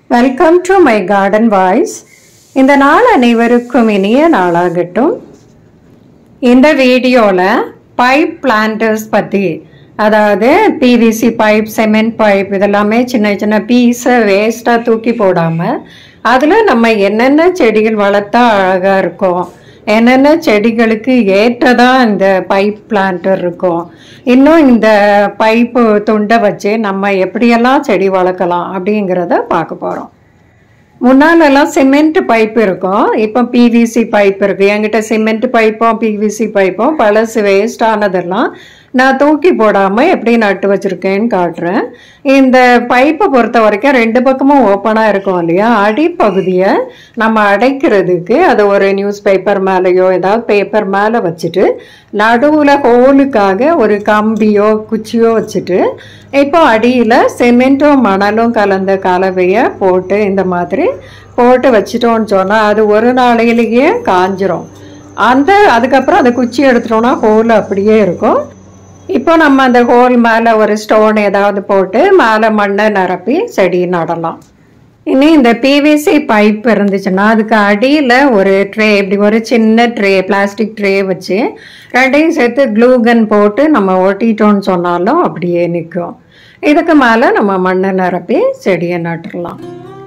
welcome to my garden voice இந்த நாள் அனைவருக்கும் இனிய நாளாகட்டும் இந்த வீடியோவில் பைப் பிளான்டர்ஸ் பற்றி அதாவது பிவிசி பைப் செமெண்ட் பைப் இதெல்லாமே சின்ன சின்ன பீஸை வேஸ்ட்டாக தூக்கி போடாமல் அதில் நம்ம என்னென்ன செடிகள் வளர்த்தா அழகாக இருக்கும் என்னென்ன செடிகளுக்கு ஏற்றதா இந்த பைப் பிளான்டர் இருக்கும் இன்னும் இந்த பைப்பு துண்டை வச்சு நம்ம எப்படியெல்லாம் செடி வளர்க்கலாம் அப்படிங்கிறத பார்க்க போகிறோம் முன்னாலெல்லாம் சிமெண்ட் பைப் இருக்கும் இப்போ பிவிசி பைப் இருக்கு என்கிட்ட சிமெண்ட் பைப்பும் பிவிசி பைப்பும் பழசு வேஸ்ட் ஆனதெல்லாம் நான் தூக்கி போடாமல் எப்படி நட்டு வச்சிருக்கேன்னு காட்டுறேன் இந்த பைப்பை பொறுத்த வரைக்கும் ரெண்டு பக்கமும் ஓப்பனாக இருக்கும் இல்லையா அடிப்பகுதியை நம்ம அடைக்கிறதுக்கு அது ஒரு நியூஸ் பேப்பர் மேலேயோ ஏதாவது பேப்பர் மேலே வச்சுட்டு நடுவில் ஹோலுக்காக ஒரு கம்பியோ குச்சியோ வச்சுட்டு இப்போ அடியில் சிமெண்ட்டும் மணலும் கலந்த கலவையை போட்டு இந்த மாதிரி போட்டு வச்சிட்டோம்னு சொன்னால் அது ஒரு நாளையிலேயே காஞ்சிரும் அந்த அதுக்கப்புறம் அந்த குச்சி எடுத்துட்டோம்னா ஹோல் அப்படியே இருக்கும் இப்போ நம்ம அந்த ஹோல் மேலே ஒரு ஸ்டோன் ஏதாவது போட்டு மேலே மண்ணை நிரப்பி செடி நடலாம் இனி இந்த பிவிசி பைப் இருந்துச்சுன்னா அதுக்கு அடியில் ஒரு ட்ரே இப்படி ஒரு சின்ன ட்ரே பிளாஸ்டிக் ட்ரே வச்சு ரெண்டையும் சேர்த்து க்ளூகன் போட்டு நம்ம ஒட்டிட்டோம்னு சொன்னாலும் அப்படியே நிற்கும் இதுக்கு மேலே நம்ம மண்ணை நிரப்பி செடியை நட்டுடலாம்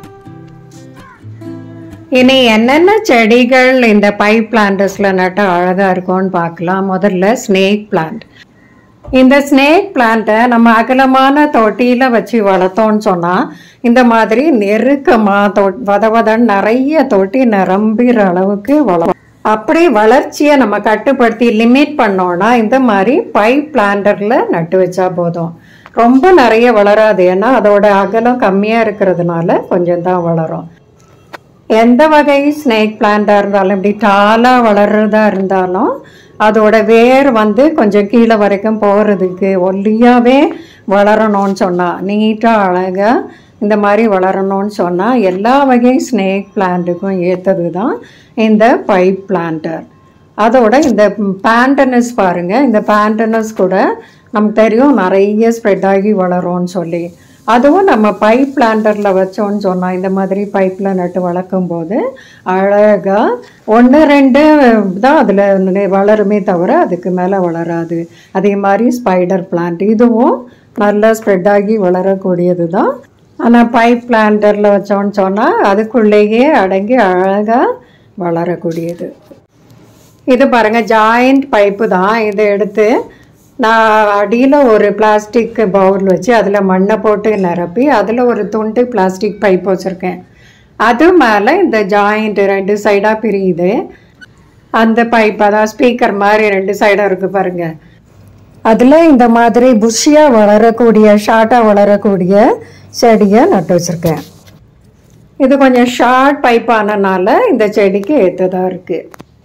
இனி என்னென்ன செடிகள் இந்த பைப் பிளான்டர்ஸில் நட்ட அழகாக இருக்கும்னு பார்க்கலாம் முதல்ல ஸ்னேக் பிளான்ட் இந்த ஸ்னேக் பிளான்ட்டை நம்ம அகலமான தொட்டியில் வச்சு வளர்த்தோம்னு சொன்னால் இந்த மாதிரி நெருக்கமாக தொ வத வதன்னு நிறைய தொட்டி நிரம்பிற அளவுக்கு வளரும் அப்படி வளர்ச்சியை நம்ம கட்டுப்படுத்தி லிமிட் பண்ணோம்னா இந்த மாதிரி பைப் பிளான்டரில் நட்டு வச்சா போதும் ரொம்ப நிறைய வளராது ஏன்னா அதோட அகலம் கம்மியாக இருக்கிறதுனால கொஞ்சம் தான் வளரும் எந்த வகை ஸ்னேக் பிளான்ட்டாக இருந்தாலும் இப்படி டாலாக வளர்றதா இருந்தாலும் அதோட வேர் வந்து கொஞ்சம் கீழே வரைக்கும் போகிறதுக்கு ஒல்லியாகவே வளரணும்னு சொன்னால் நீட்டாக அழகாக இந்த மாதிரி வளரணும்னு சொன்னால் எல்லா வகை ஸ்னேக் பிளான்ட்டுக்கும் ஏற்றது தான் இந்த பைப் பிளான்டர் அதோட இந்த பேண்டனஸ் பாருங்கள் இந்த பேண்டனஸ் கூட நமக்கு தெரியும் நிறைய ஸ்ப்ரெட் ஆகி வளரும்னு சொல்லி அதுவும் நம்ம பைப் பிளான்டரில் வச்சோன்னு சொன்னால் இந்த மாதிரி பைப்பில் நட்டு வளர்க்கும் போது அழகாக ஒன்று ரெண்டு தான் அதில் வளருமே தவிர அதுக்கு மேலே வளராது அதே மாதிரி ஸ்பைடர் பிளான்ட் இதுவும் நல்லா ஸ்ப்ரெட் ஆகி வளரக்கூடியது தான் ஆனால் பைப் பிளான்டரில் வச்சோன்னு சொன்னால் அதுக்குள்ளேயே அடங்கி அழகாக வளரக்கூடியது இது பாருங்கள் ஜாயிண்ட் பைப்பு தான் இதை எடுத்து நான் அடியில் ஒரு பிளாஸ்டிக் பவுல் வச்சு அதில் மண்ணை போட்டு நிரப்பி அதில் ஒரு துண்டு பிளாஸ்டிக் பைப் வச்சுருக்கேன் அது மேலே இந்த ஜாயிண்ட் ரெண்டு சைடாக பிரியுது அந்த பைப் அதான் ஸ்பீக்கர் மாதிரி ரெண்டு சைடாக இருக்குது பாருங்கள் அதில் இந்த மாதிரி புஷியாக வளரக்கூடிய ஷார்ட்டாக வளரக்கூடிய செடியை நட்டு வச்சுருக்கேன் இது கொஞ்சம் ஷார்ட் பைப் ஆனனால இந்த செடிக்கு ஏற்றதாக இருக்குது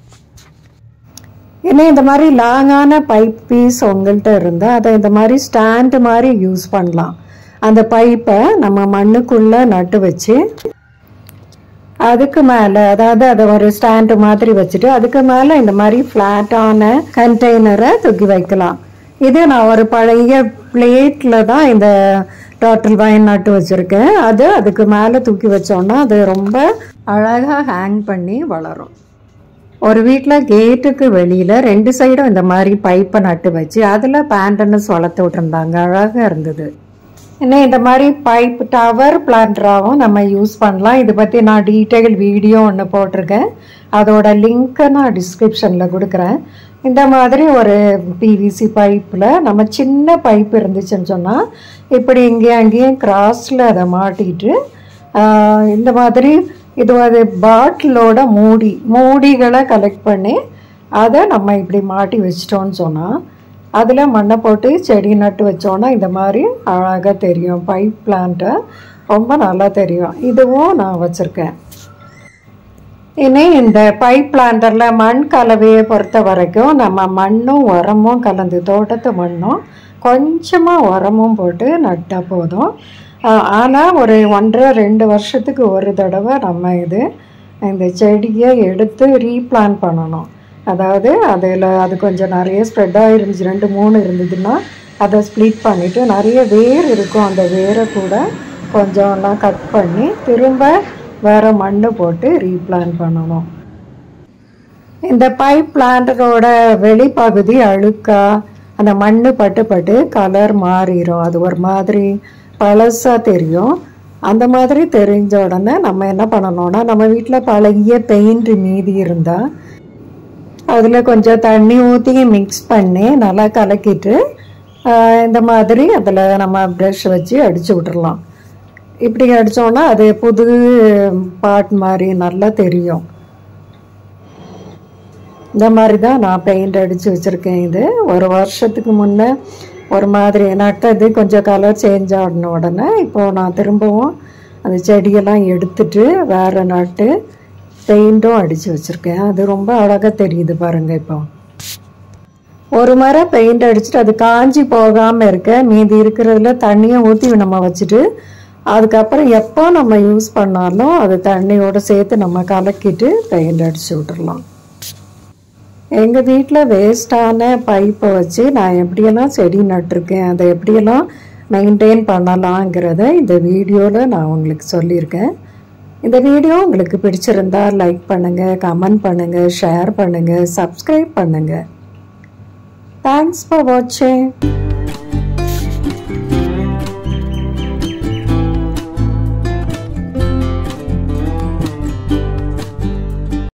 ஏன்னா இந்த மாதிரி லாங்கான பைப் பீஸ் உங்கள்கிட்ட இருந்தால் அதை இந்த மாதிரி ஸ்டாண்டு மாதிரி யூஸ் பண்ணலாம் அந்த பைப்பை நம்ம மண்ணுக்குள்ளே நட்டு வச்சு அதுக்கு மேலே அதாவது அதை ஒரு ஸ்டாண்டு மாதிரி வச்சுட்டு அதுக்கு மேலே இந்த மாதிரி ஃப்ளாட்டான கண்டெய்னரை தூக்கி வைக்கலாம் இது நான் ஒரு பழைய பிளேட்டில் தான் இந்த டாட்டில் வைன் நட்டு வச்சுருக்கேன் அது அதுக்கு மேலே தூக்கி வச்சோன்னா அது ரொம்ப அழகாக ஹேங் பண்ணி வளரும் ஒரு வீட்டில் கேட்டுக்கு வெளியில் ரெண்டு சைடும் இந்த மாதிரி பைப்பை நட்டு வச்சு அதில் பேண்டனஸ் வளர்த்து விட்டுருந்தாங்க அழகாக இருந்தது இன்னும் இந்த மாதிரி பைப் டவர் பிளான்டராகவும் நம்ம யூஸ் பண்ணலாம் இதை பற்றி நான் டீட்டெயில் வீடியோ ஒன்று போட்டிருக்கேன் அதோட லிங்க்கை நான் டிஸ்கிரிப்ஷனில் கொடுக்குறேன் இந்த மாதிரி ஒரு பிவிசி பைப்பில் நம்ம சின்ன பைப் இருந்துச்சுன்னு சொன்னால் இப்படி இங்கேயும் அங்கேயும் கிராஸில் அதை மாட்டிட்டு இந்த மாதிரி இது ஒரு பாட்டிலோட மூடி மூடிகளை கலெக்ட் பண்ணி அதை நம்ம இப்படி மாட்டி வச்சிட்டோம்னு சொன்னால் அதில் மண்ணை போட்டு செடி நட்டு வச்சோன்னா இந்த மாதிரி அழகாக தெரியும் பைப் பிளான்ட்டை ரொம்ப நல்லா தெரியும் இதுவும் நான் வச்சுருக்கேன் இனி இந்த பைப் பிளான்டரில் மண் கலவையை பொறுத்த வரைக்கும் நம்ம மண்ணும் உரமும் கலந்து தோட்டத்து மண்ணும் கொஞ்சமாக உரமும் போட்டு நட்டால் போதும் ஆனால் ஒரு ஒன்றரை ரெண்டு வருஷத்துக்கு ஒரு தடவை நம்ம இது இந்த செடியை எடுத்து ரீப்ளான் பண்ணணும் அதாவது அதில் அது கொஞ்சம் நிறைய ஸ்ப்ரெட் ஆகிருந்துச்சு ரெண்டு மூணு இருந்ததுன்னா அதை ஸ்ப்ளிட் பண்ணிவிட்டு நிறைய வேர் இருக்கும் அந்த வேரை கூட கொஞ்சம்லாம் கட் பண்ணி திரும்ப வேறு மண் போட்டு ரீப்ளான் பண்ணணும் இந்த பைப் பிளான்டரோட வெளிப்பகுதி அழுக்கா அந்த மண் பட்டு பட்டு கலர் மாறிடும் அது ஒரு மாதிரி பழசாக தெரியும் அந்த மாதிரி தெரிஞ்ச உடனே நம்ம என்ன பண்ணணும்னா நம்ம வீட்டில் பழகிய பெயிண்ட் மீதி இருந்தால் அதில் கொஞ்சம் தண்ணி ஊற்றி மிக்ஸ் பண்ணி நல்லா கலக்கிட்டு ஆஹ், இந்த மாதிரி அதில் நம்ம ப்ரஷ் வச்சு அடிச்சு விட்டுறலாம் இப்படி அடித்தோன்னா அது புது பாட் மாதிரி நல்லா தெரியும் இந்த மாதிரி தான் நான் பெயிண்ட் அடித்து வச்சுருக்கேன் இது ஒரு வருஷத்துக்கு முன்னே ஒரு மாதிரி நட்டது கொஞ்சம் கலர் சேஞ்ச் ஆடின உடனே இப்போது நான் திரும்பவும் அந்த செடியெல்லாம் எடுத்துட்டு வேறு நட்டு பெயிண்ட்டும் அடித்து வச்சுருக்கேன் அது ரொம்ப அழகாக தெரியுது பாருங்கள் இப்போ ஒரு முறை பெயிண்ட் அடிச்சுட்டு அது காஞ்சி போகாமல் இருக்க மீதி இருக்கிறதுல தண்ணியை ஊற்றி நம்ம வச்சுட்டு அதுக்கப்புறம் எப்போ நம்ம யூஸ் பண்ணாலும் அது தண்ணியோடு சேர்த்து நம்ம கலக்கிட்டு பெயிண்ட் அடிச்சு விட்டுறலாம் எங்கள் வீட்டில் வேஸ்டான பைப்பை வச்சு நான் எப்படியெல்லாம் செடி நட்டிருக்கேன் அதை எப்படியெல்லாம் மெயின்டைன் பண்ணலாங்கிறத இந்த வீடியோவில் நான் உங்களுக்கு சொல்லியிருக்கேன் இந்த வீடியோ உங்களுக்கு பிடிச்சிருந்தா லைக் பண்ணுங்கள் கமெண்ட் பண்ணுங்கள் ஷேர் பண்ணுங்கள் சப்ஸ்கிரைப் பண்ணுங்கள் தேங்க்ஸ் ஃபார் வாட்சிங்